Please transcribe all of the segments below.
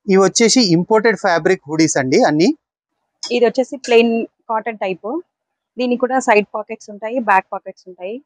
ఇవి వచ్చేసి imported fabric hoodies అండి అన్ని ఇది వచ్చేసి ప్లెయిన్ కాటన్ టైప్ దీనికి కూడా సైడ్ పాకెట్స్ ఉంటాయి బ్యాక్ పాకెట్స్ ఉంటాయి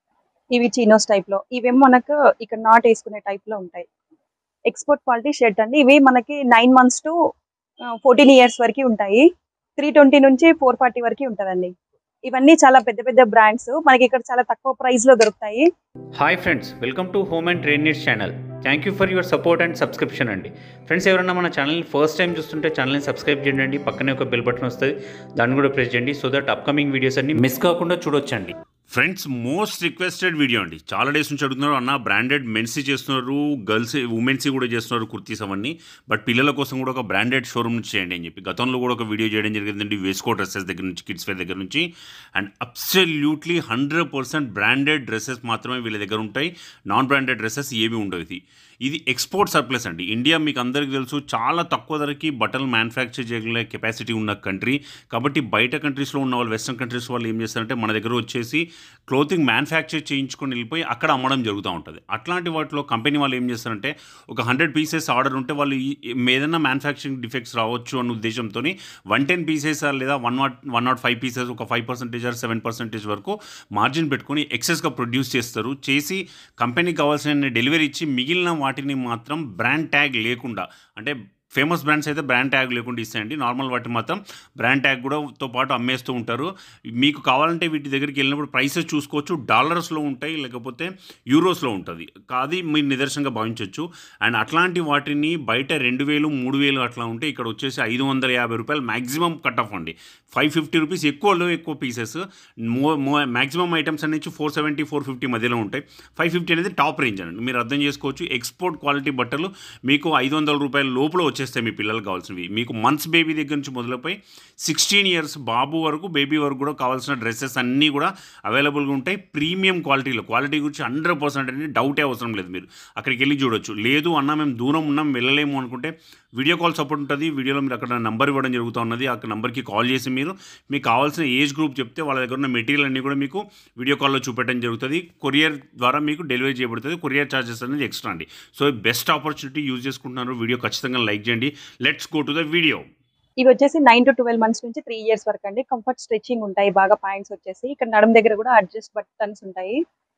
ఇవి చీనోస్ టైప్ లో ఇవేమో మనకు ఇక్కడ నాట్ వేసుకునే టైప్ లో ఉంటాయి ఎక్స్పోర్ట్ క్వాలిటీ షర్ట్ అండి ఇవి మనకి nine months to fourteen years వరకు ఉంటాయి త్రీ ట్వంటీ నుంచి ఫోర్ ఫార్టీ వరకు ఉంటుందండి ఇవన్నీ చాలా పెద్ద పెద్ద బ్రాండ్స్ మనకి ఇక్కడ చాలా తక్కువ ప్రైస్ లో దొరుకుతాయి hi friends welcome to home and train needs channel thank you for your support and subscription అండి ఫ్రెండ్స్ ఎవరైనా మన ఛానల్ని ఫస్ట్ టైం చూస్తుంటే ఛానల్ని సబ్స్క్రైబ్ చేయండి పక్కనే ఒక బెల్ బటన్ వస్తుంది దాన్ని కూడా ప్రెస్ చేయండి సో దట్ అప్కమింగ్ వీడియోస్ అన్ని మిస్ కాకుండా చూడొచ్చండి ఫ్రెండ్స్ మోస్ట్ రిక్వెస్టెడ్ వీడియో అండి చాలా డేస్ నుంచి అడుగుతున్నారు అన్న బ్రాండెడ్ మెన్సీ చేస్తున్నారు గర్ల్స్ ఉమెన్సీ కూడా చేస్తున్నారు కుర్తీస్ అవన్నీ బట్ పిల్లల కోసం కూడా ఒక బ్రాండెడ్ షోరూమ్ నుంచి చేయండి అని చెప్పి గతంలో కూడా ఒక వీడియో చేయడం జరిగిందండి వేస్కో డ్రెస్సెస్ దగ్గర నుంచి కిడ్స్ వేర్ దగ్గర నుంచి and absolutely hundred percent branded dresses మాత్రమే వీళ్ళ దగ్గర ఉంటాయి నాన్ బ్రాండెడ్ డ్రెస్సెస్ ఏమీ ఉండవు ఇది ఇది ఎక్స్పోర్ట్ సర్ప్లస్ అండి ఇండియా మీకు అందరికీ తెలుసు చాలా తక్కువ ధరకి బట్టలు మ్యానుఫ్యాక్చర్ చేయగలిగే కెపాసిటీ ఉన్న కంట్రీ కాబట్టి బయట కంట్రీస్లో ఉన్న వాళ్ళు వెస్ట్రన్ కంట్రీస్ వాళ్ళు ఏం చేస్తారంటే మన దగ్గర వచ్చేసి క్లోతింగ్ మ్యానుఫ్యాక్చర్ చేయించుకొని వెళ్ళిపోయి అక్కడ అమ్మడం జరుగుతూ ఉంటుంది అట్లాంటి వాటిలో కంపెనీ వాళ్ళు ఏం చేస్తారంటే ఒక హండ్రెడ్ పీసెస్ ఆర్డర్ ఉంటే వాళ్ళు ఈ- ఏదైనా మ్యానుఫ్యాక్చరింగ్ డిఫెక్ట్స్ రావచ్చు అన్న ఉద్దేశంతో వన్ టెన్ పీసెస్ లేదా one not one not five pieces ఒక five percentage or seven percentage వరకు మార్జిన్ పెట్టుకొని ఎక్సెస్గా ప్రొడ్యూస్ చేస్తారు చేసి కంపెనీకి కావాల్సిన డెలివరీ ఇచ్చి మిగిలిన వాటిని మాత్రం బ్రాండ్ ట్యాగ్ లేకుండా అంటే ఫేమస్ బ్రాండ్స్ అయితే బ్రాండ్ ట్యాగ్ లేకుండా ఇస్తాయండి నార్మల్ వాటిని మాత్రం బ్రాండ్ ట్యాగ్ కూడా తో పాటు అమ్మేస్తూ ఉంటారు మీకు కావాలంటే వీటి దగ్గరికి వెళ్ళినప్పుడు ప్రైసెస్ చూసుకోవచ్చు డాలర్స్లో ఉంటాయి లేకపోతే యూరోస్లో ఉంటుంది అది మీరు నిదర్శనంగా భావించవచ్చు అండ్ అట్లాంటి వాటిని బయట రెండు వేలు మూడు వేలు అట్లా ఉంటే ఇక్కడ వచ్చేసి ఐదు వందల యాభై రూపాయలు మ్యాక్సిమం కట్ ఆఫ్ అండి ఫైవ్ ఫిఫ్టీ రూపీస్ ఎక్కువలో ఎక్కువ పీసెస్ మో మో మ్యాక్సిమం ఐటమ్స్ అనేది ఫోర్ సెవెంటీ ఫోర్ ఫిఫ్టీ మధ్యలో ఉంటాయి ఫైవ్ ఫిఫ్టీ అనేది టాప్ రేంజ్ అండి మీరు అర్థం చేసుకోవచ్చు ఎక్స్పోర్ట్ క్వాలిటీ బట్టలు మీకు ఐదు వందల రూపాయల లోపల వచ్చేస్తాయి మీ పిల్లలకు కావాల్సినవి మీకు మంత్స్ బేబీ దగ్గర నుంచి మొదలుపోయి సిక్స్టీన్ ఇయర్స్ బాబు వరకు బేబీ వరకు కూడా కావాల్సిన డ్రెస్సెస్ అన్నీ కూడా అవైలబుల్గా ఉంటాయి ప్రీమియం క్వాలిటీలో క్వాలిటీ గురించి హండ్రెడ్ పర్సెంట్ అనేది డౌటే అవసరం లేదు మీరు అక్కడికి వెళ్ళి చూడొచ్చు లేదు అన్న మేము దూరం ఉన్నాం వెళ్ళలేము అనుకుంటే వీడియో కాల్ సపోర్ట్ ఉంటుంది వీడియోలో మీరు అక్కడ నంబర్ ఇవ్వడం జరుగుతూ ఉన్నది ఆ నెంబర్కి కాల్ చేసి మీరు మీకు కావాల్సిన ఏజ్ గ్రూప్ చెప్తే వాళ్ళ దగ్గర ఉన్న మెటీరియల్ అన్నీ కూడా మీకు వీడియో కాల్లో చూపెట్టడం జరుగుతుంది కొరియర్ ద్వారా మీకు డెలివరీ చేయబడుతుంది కొరియర్ ఛార్జెస్ అనేది ఎక్స్ట్రా అండి సో బెస్ట్ ఆపర్చునిటీ యూజ్ చేసుకుంటున్నారు వీడియో ఖచ్చితంగా లైక్ చేయండి let's go to the video ఇవి వచ్చేసి నైన్ టు ట్వెల్వ్ మంత్స్ నుంచి త్రీ ఇయర్స్ వరకు అండి కంఫర్ట్ స్ట్రెచింగ్ ఉంటాయి బాగా పాయింట్స్ వచ్చేసి ఇక్కడ నడుం దగ్గర కూడా అడ్జస్ట్ బటన్స్ ఉంటాయి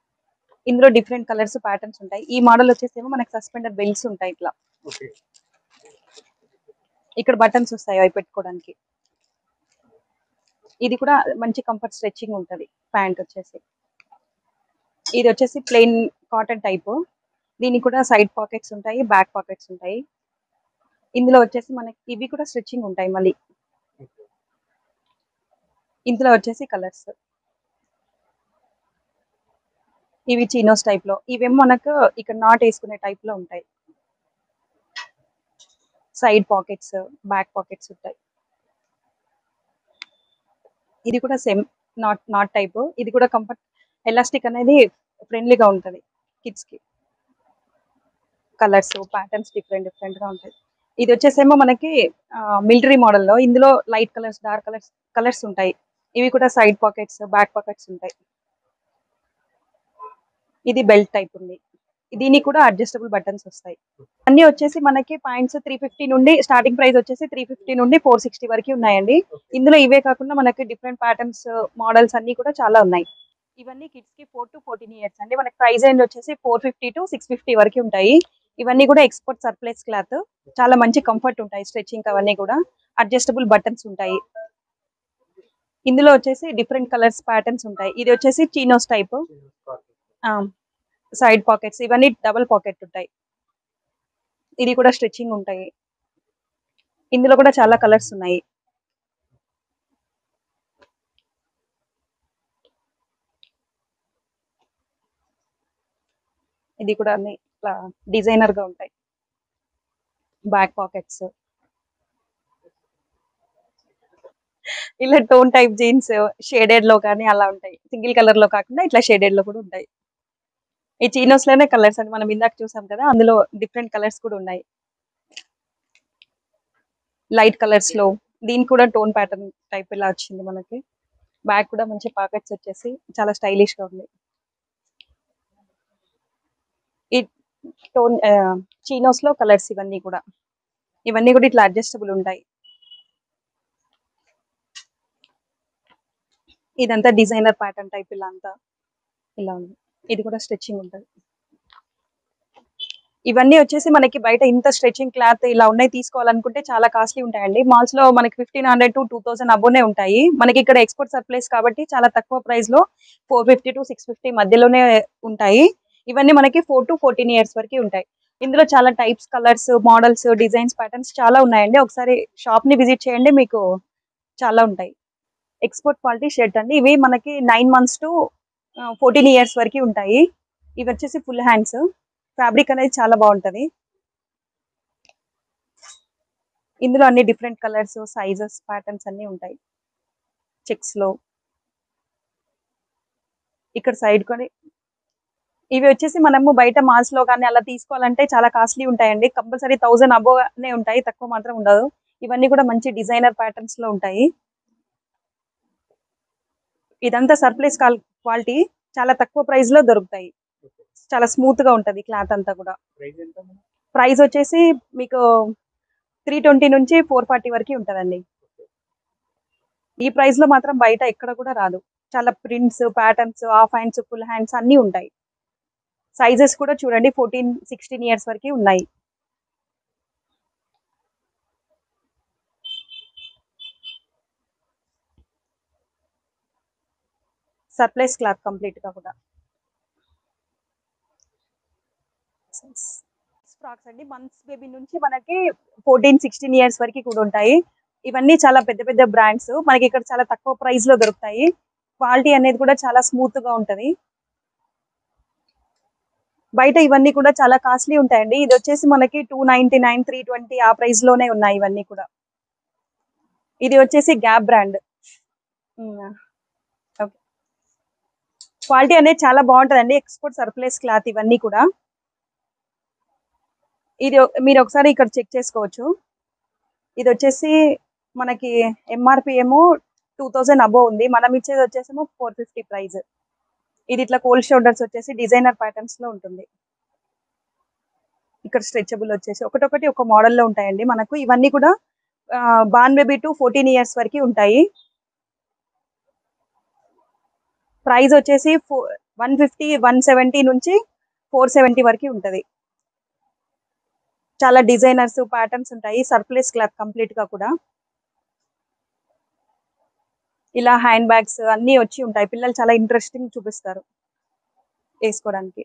ఇందులో డిఫరెంట్ కలర్స్ ప్యాటర్న్స్ ఉంటాయి ఈ మోడల్ వచ్చేసి ఏమో మనకి సస్పెండర్ బెల్ట్స్ ఉంటాయి ఇట్లా ఇక్కడ బటన్స్ వస్తాయి అవి పెట్టుకోవడానికి ఇది కూడా మంచి కంఫర్ట్ స్ట్రెచింగ్ ఉంటది ప్యాంట్ వచ్చేసి ఇది వచ్చేసి ప్లెయిన్ కాటన్ టైప్ దీనికి కూడా సైడ్ పాకెట్స్ ఉంటాయి బ్యాక్ పాకెట్స్ ఉంటాయి ఇందులో వచ్చేసి మనకి ఇవి కూడా స్ట్రెచింగ్ ఉంటాయి మళ్ళీ ఇందులో వచ్చేసి కలర్స్ ఇవి చీనోస్ టైప్ లో ఇవేమో మనకు ఇక్కడ నాట్ వేసుకునే టైప్ లో ఉంటాయి సైడ్ పాకెట్స్ బ్యాక్ పాకెట్స్ ఉంటాయి ఇది కూడా సేమ్ నాట్ నాట్ టైప్ ఇది కూడా కంఫర్ట్ ఎలాస్టిక్ అనేది ఫ్రెండ్లీగా ఉంటది కిడ్స్ కి కలర్స్ ప్యాటర్న్స్ డిఫరెంట్ డిఫరెంట్ గా ఉంటాయి ఇది వచ్చేసేమో మనకి మిలిటరీ మోడల్లో ఇందులో light colours dark colours colours ఉంటాయి ఇవి కూడా సైడ్ పాకెట్స్ బ్యాక్ పాకెట్స్ ఉంటాయి ఇది బెల్ట్ టైప్ ఉంది దీనికి కూడా అడ్జస్టబుల్ బటన్స్ వస్తాయి అన్ని వచ్చేసి మనకి పాయింట్స్ త్రీ ఫిఫ్టీ నుండి స్టార్టింగ్ ప్రైస్ వచ్చేసి త్రీ ఫిఫ్టీ నుండి ఫోర్ సిక్స్టీ వరకు ఉన్నాయండి ఇందులో ఇవే కాకుండా మనకి డిఫరెంట్ ప్యాటర్న్స్ మోడల్స్ అన్ని కూడా చాలా ఉన్నాయి ఇవన్నీ కిడ్స్ కి ఫోర్ టు ఫోర్టీన్ ఇయర్స్ అండి మనకి ప్రైస్ రేంజ్ వచ్చేసి four fifty to six fifty వరకు ఉంటాయి ఇవన్నీ కూడా ఎక్స్పోర్ట్ సర్ప్లస్ క్లాత్ చాలా మంచి కంఫర్ట్ ఉంటాయి స్ట్రెచింగ్ అవన్నీ కూడా అడ్జస్టబుల్ బటన్స్ ఉంటాయి ఇందులో వచ్చేసి డిఫరెంట్ కలర్స్ ప్యాటర్న్స్ ఉంటాయి ఇది వచ్చేసి చీనోస్ టైప్ సైడ్ పాకెట్స్ ఇవన్నీ డబుల్ పాకెట్ ఉంటాయి ఇది కూడా స్ట్రెచింగ్ ఉంటాయి ఇందులో కూడా చాలా కలర్స్ ఉన్నాయి ఇది కూడా అన్ని ఇట్లా డిజైనర్ గా ఉంటాయి బ్యాక్ పాకెట్స్ ఇలా టోన్ టైప్ జీన్స్ షేడెడ్ లో కానీ అలా ఉంటాయి సింగిల్ కలర్ లో కాకుండా ఇట్లా షేడెడ్ లో కూడా ఉంటాయి ఈ చీనోస్ లోనే కలర్స్ అని మనం ఇందాక చూసాం కదా అందులో డిఫరెంట్ కలర్స్ కూడా ఉన్నాయి లైట్ కలర్స్ లో దీని కూడా టోన్ ప్యాటర్న్ టైప్ ఇలా వచ్చింది మనకి బ్యాక్ కూడా మంచి పాకెట్స్ వచ్చేసి చాలా స్టైలిష్ గా ఉంది ఈ టోన్ చీనోస్ లో కలర్స్ ఇవన్నీ కూడా ఇవన్నీ కూడా ఇట్లా అడ్జస్టబుల్ ఉంటాయి ఇదంతా డిజైనర్ ప్యాటర్న్ టైప్ ఇలా అంతా ఇలా ఉంది ఇది కూడా స్ట్రెచ్చింగ్ ఉంటుంది ఇవన్నీ వచ్చేసి మనకి బయట ఇంత స్ట్రెచింగ్ క్లాత్ ఇలా ఉన్నాయి తీసుకోవాలనుకుంటే చాలా కాస్ట్లీ ఉంటాయండి మాల్స్ లో మనకి fifteen hundred to two thousand అబోనే ఉంటాయి మనకి ఇక్కడ ఎక్స్పోర్ట్ సర్ప్లైస్ కాబట్టి చాలా తక్కువ ప్రైస్ లో four fifty to six fifty మధ్యలోనే ఉంటాయి ఇవన్నీ మనకి ఫోర్ టు ఫోర్టీన్ ఇయర్స్ వరకు ఉంటాయి ఇందులో చాలా types colours models designs patterns చాలా ఉన్నాయండి ఒకసారి షాప్ ని విజిట్ చేయండి మీకు చాలా ఉంటాయి ఎక్స్పోర్ట్ క్వాలిటీ షర్ట్ అండి ఇవి మనకి nine months to fourteen years వరకు ఉంటాయి ఇవి వచ్చేసి ఫుల్ హ్యాండ్స్ ఫ్యాబ్రిక్ అనేది చాలా బాగుంటది ఇందులో అన్ని డిఫరెంట్ కలర్స్ సైజెస్ ప్యాటర్న్స్ అన్ని ఉంటాయి చెక్స్ లో ఇక్కడ సైడ్ కొని ఇవి వచ్చేసి మనము బయట మాల్స్ లో కానీ అలా తీసుకోవాలంటే చాలా కాస్ట్లీ ఉంటాయండి కంపల్సరీ థౌసండ్ అబోవ్ ఉంటాయి తక్కువ మాత్రం ఉండదు ఇవన్నీ కూడా మంచి డిజైనర్ ప్యాటర్న్స్ లో ఉంటాయి ఇదంతా సర్ప్లైస్ క్వాలిటీ చాలా తక్కువ ప్రైస్ లో దొరుకుతాయి చాలా స్మూత్ గా ఉంటది క్లాత్ అంతా కూడా ప్రైస్ వచ్చేసి మీకు త్రీ ట్వంటీ నుంచి ఫోర్ ఫార్టీ వరకు ఉంటదండి ఈ ప్రైస్ లో మాత్రం బయట ఎక్కడ కూడా రాదు చాలా prints patterns half hands full hands అన్ని ఉంటాయి సైజెస్ కూడా చూడండి ఫోర్టీన్ సిక్స్టీన్ ఇయర్స్ వరకు ఉన్నాయి సర్ప్లైస్ క్లాత్ కంప్లీట్ గా కూడా ఫ్రాక్స్ అండి మంత్స్ బేబీ నుంచి మనకి ఫోర్టీన్ సిక్స్టీన్ ఇయర్స్ వరకు కూడా ఉంటాయి ఇవన్నీ చాలా పెద్ద పెద్ద బ్రాండ్స్ మనకి ఇక్కడ చాలా తక్కువ ప్రైస్ లో దొరుకుతాయి క్వాలిటీ అనేది కూడా చాలా స్మూత్ గా ఉంటది బయట ఇవన్నీ కూడా చాలా కాస్ట్లీ ఉంటాయండి ఇది వచ్చేసి మనకి two ninety nine three twenty ఆ ప్రైస్ లోనే ఉన్నాయి ఇవన్నీ కూడా ఇది వచ్చేసి గ్యాప్ బ్రాండ్ ఓకే క్వాలిటీ అనేది చాలా బాగుంటదండి ఎక్స్పోర్ట్ సర్ప్లైస్ క్లాత్ ఇవన్నీ కూడా ఇది ఒ- మీరు ఒకసారి ఇక్కడ చెక్ చేసుకోవచ్చు ఇది వచ్చేసి మనకి ఎంఆర్పి ఏమో టూ థౌజండ్ అబోవ్ ఉంది మనం ఇచ్చేది వచ్చేసేమో ఫోర్ ఫిఫ్టీ ప్రైస్ ఇది ఇట్లా కోల్డ్ షోల్డర్స్ వచ్చేసి డిజైనర్ ప్యాటర్న్స్ లో ఉంటుంది ఇక్కడ స్ట్రెచబుల్ వచ్చేసి ఒకటొకటి ఒక model లో ఉంటాయండి మనకు ఇవన్నీ కూడా born baby to fourteen years వరకు ఉంటాయి ప్రైస్ వచ్చేసి వన్ ఫిఫ్టీ వన్ సెవెంటీ నుంచి ఫోర్ సెవెంటీ వరకు ఉంటది చాలా డిజైనర్స్ ప్యాటర్న్స్ ఉంటాయి సర్ప్లైస్ క్లాత్ కంప్లీట్ గా కూడా ఇలా హ్యాండ్ బ్యాగ్స్ అన్ని వచ్చి ఉంటాయి పిల్లలు చాలా ఇంట్రెస్టింగ్ చూపిస్తారు వేసుకోవడానికి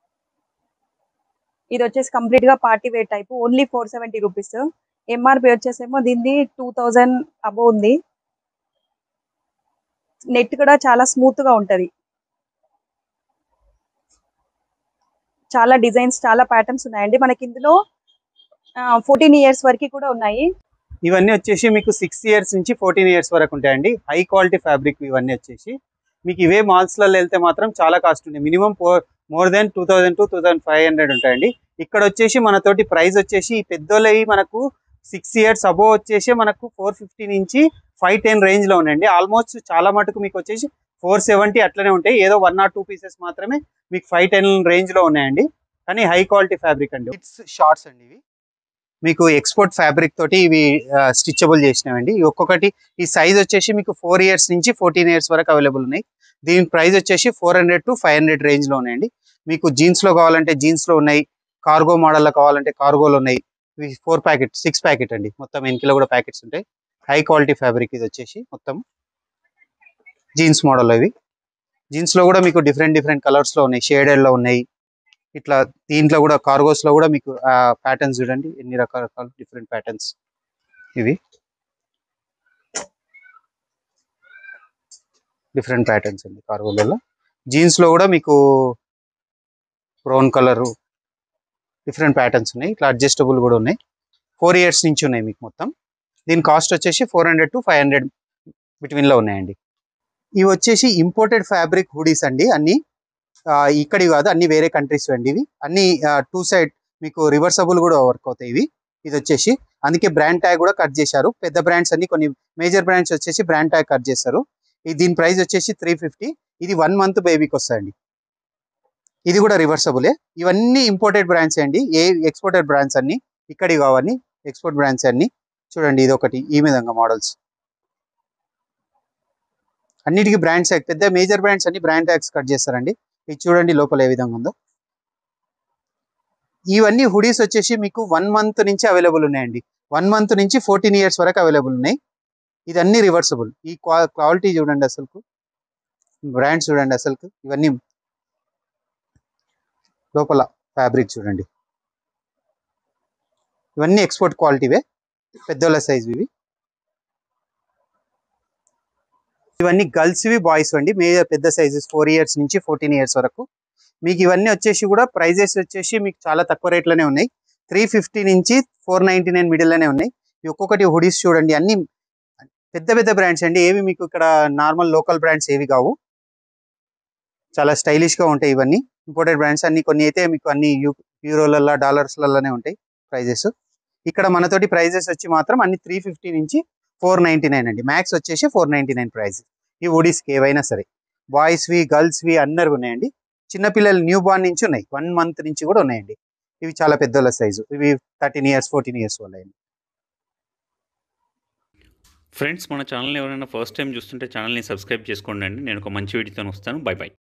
ఇది వచ్చేసి కంప్లీట్ గా party wear type only four seventy rupees MRP వచ్చేసేమో దీన్ని టూ థౌజండ్ అబో ఉంది నెట్ కూడా చాలా స్మూత్ గా ఉంటది చాలా డిజైన్స్ చాలా ప్యాటర్న్స్ ఉన్నాయండి మనకి ఇందులో ఫోర్టీన్ ఇయర్స్ వరకు కూడా ఉన్నాయి ఇవన్నీ వచ్చేసి మీకు సిక్స్ ఇయర్స్ నుంచి ఫోర్టీన్ ఇయర్స్ వరకు ఉంటాయండి హై క్వాలిటీ ఫ్యాబ్రిక్ ఇవన్నీ వచ్చేసి మీకు ఇవే మాల్స్లలో వెళ్తే మాత్రం చాలా కాస్ట్ ఉంది minimum more than two thousand to two thousand five hundred ఉంటాయండి ఇక్కడ వచ్చేసి మనతోటి ప్రైస్ వచ్చేసి ఈ పెద్దోళ్ళవి మనకు సిక్స్ ఇయర్స్ అబో వచ్చేసి మనకు ఫోర్ ఫిఫ్టీ నుంచి ఫైవ్ టెన్ రేంజ్ లో ఉన్నాయండి ఆల్మోస్ట్ చాలా మటుకు మీకు వచ్చేసి ఫోర్ సెవెంటీ అట్లనే ఉంటాయి ఏదో వన్ ఆర్ టూ పీసెస్ మాత్రమే మీకు ఫైవ్ టెన్ రేంజ్ లో ఉన్నాయండి కానీ హై క్వాలిటీ ఫ్యాబ్రిక్ అండి ఇట్స్ షార్ట్స్ అండి ఇవి మీకు ఎక్స్పోర్ట్ ఫ్యాబ్రిక్ తోటి ఇవి స్టిచబుల్ చేసినవండి ఈ ఒక్కొక్కటి ఈ సైజ్ వచ్చేసి మీకు ఫోర్ ఇయర్స్ నుంచి ఫోర్టీన్ ఇయర్స్ వరకు అవైలబుల్ ఉన్నాయి దీని ప్రైస్ వచ్చేసి four hundred to five hundred range లో ఉన్నాయండి మీకు జీన్స్ లో కావాలంటే జీన్స్ లో ఉన్నాయి కార్గో మోడల్ లో కావాలంటే కార్గోలు ఉన్నాయి ఇవి ఫోర్ ప్యాకెట్ సిక్స్ ప్యాకెట్ అండి మొత్తం ఎన్కిలో కూడా ప్యాకెట్స్ ఉంటాయి హై క్వాలిటీ ఫ్యాబ్రిక్ ఇది వచ్చేసి మొత్తం జీన్స్ మోడల్ ఇవి జీన్స్ లో కూడా మీకు డిఫరెంట్ డిఫరెంట్ కలర్స్ లో ఉన్నాయి షేడెడ్ లో ఉన్నాయి ఇట్లా దీంట్లో కూడా కార్గోస్ లో కూడా మీకు ప్యాటర్న్స్ చూడండి ఎన్ని రకాల డిఫరెంట్ ప్యాటర్న్స్ ఇవి డిఫరెంట్ ప్యాటర్న్స్ అండి కార్గోలలో జీన్స్ లో కూడా మీకు బ్రౌన్ కలర్ డిఫరెంట్ ప్యాటర్న్స్ ఉన్నాయి ఇట్లా అడ్జస్టబుల్ కూడా ఉన్నాయి ఫోర్ ఇయర్స్ నుంచి ఉన్నాయి మీకు మొత్తం దీని కాస్ట్ వచ్చేసి four hundred to five hundred between లో ఉన్నాయండి ఇవి వచ్చేసి ఇంపోర్టెడ్ ఫ్యాబ్రిక్ హుడీస్ అండి అన్ని ఆ, ఇక్కడి కాదు అన్ని వేరే కంట్రీస్ అండి ఇవి అన్ని టూ సైడ్ మీకు రివర్సబుల్ కూడా వర్క్ అవుతాయి ఇవి ఇది వచ్చేసి అందుకే బ్రాండ్ ట్యాగ్ కూడా కట్ చేశారు పెద్ద బ్రాండ్స్ అన్ని కొన్ని మేజర్ బ్రాండ్స్ వచ్చేసి బ్రాండ్ ట్యాగ్ కట్ చేస్తారు ఇది దీని ప్రైస్ వచ్చేసి త్రీ ఫిఫ్టీ ఇది వన్ మంత్ బేబీకి వస్తాయండి ఇది కూడా రివర్సబులే ఇవన్నీ ఇంపోర్టెడ్ బ్రాండ్స్ అండి ఏ ఎక్స్పోర్టెడ్ బ్రాండ్స్ అన్ని ఇక్కడి కావని ఎక్స్పోర్ట్ బ్రాండ్స్ అన్ని చూడండి ఇది ఒకటి ఈ విధంగా మోడల్స్ అన్నిటికీ బ్రాండ్ ట్యాగ్ పెద్ద మేజర్ బ్రాండ్స్ అన్ని బ్రాండ్ ట్యాగ్స్ కట్ చేస్తారండి ఇది చూడండి లోపల ఏ విధంగా ఉందో ఇవన్నీ హుడీస్ వచ్చేసి మీకు వన్ మంత్ నుంచి అవైలబుల్ ఉన్నాయండి వన్ మంత్ నుంచి ఫోర్టీన్ ఇయర్స్ వరకు అవైలబుల్ ఉన్నాయి ఇది అన్ని రివర్సబుల్ ఈ క్వాలిటీ చూడండి అసలుకు బ్రాండ్ చూడండి అసలుకు ఇవన్నీ లోపల ఫ్యాబ్రిక్ చూడండి ఇవన్నీ ఎక్స్పోర్ట్ క్వాలిటీవే పెద్దోళ్ళ సైజ్ ఇవి ఇవన్నీ గర్ల్స్వి బాయ్స్ అండి మే పెద్ద సైజెస్ ఫోర్ ఇయర్స్ నుంచి ఫోర్టీన్ ఇయర్స్ వరకు మీకు ఇవన్నీ వచ్చేసి కూడా ప్రైజెస్ వచ్చేసి మీకు చాలా తక్కువ రేట్లోనే ఉన్నాయి త్రీ ఫిఫ్టీ నుంచి ఫోర్ నైంటీ నైన్ మిడిల్లోనే ఉన్నాయి ఈ ఒక్కొక్కటి హుడీస్ చూడండి అన్ని పెద్ద పెద్ద బ్రాండ్స్ అండి ఏవి మీకు ఇక్కడ నార్మల్ లోకల్ బ్రాండ్స్ ఏవి కావు చాలా స్టైలిష్గా ఉంటాయి ఇవన్నీ ఇంపోర్టెడ్ బ్రాండ్స్ అన్ని కొన్ని అయితే మీకు అన్ని యూ యూరోలల్లో డాలర్స్లలోనే ఉంటాయి ప్రైజెస్ ఇక్కడ మనతోటి ప్రైజెస్ వచ్చి మాత్రం అన్ని త్రీ ఫిఫ్టీ నుంచి ఫోర్ నైంటీ నైన్ అండి మ్యాక్స్ వచ్చేసి ఫోర్ నైంటీ నైన్ ప్రైస్ ఈ వుడీస్కి ఏవైనా సరే బాయ్స్వి గర్ల్స్వి అందరు ఉన్నాయండి చిన్నపిల్లలు న్యూ బార్న్ నుంచి ఉన్నాయి వన్ మంత్ నుంచి కూడా ఉన్నాయండి ఇవి చాలా పెద్దోళ్ళ సైజు ఇవి థర్టీన్ ఇయర్స్ ఫోర్టీన్ ఇయర్స్ వాళ్ళండి ఫ్రెండ్స్ మన ఛానల్ ఎవరైనా ఫస్ట్ టైం చూస్తుంటే ఛానల్ని సబ్స్క్రైబ్ చేసుకోండి అండి నేను ఒక మంచి వీడియోతో వస్తాను బై బై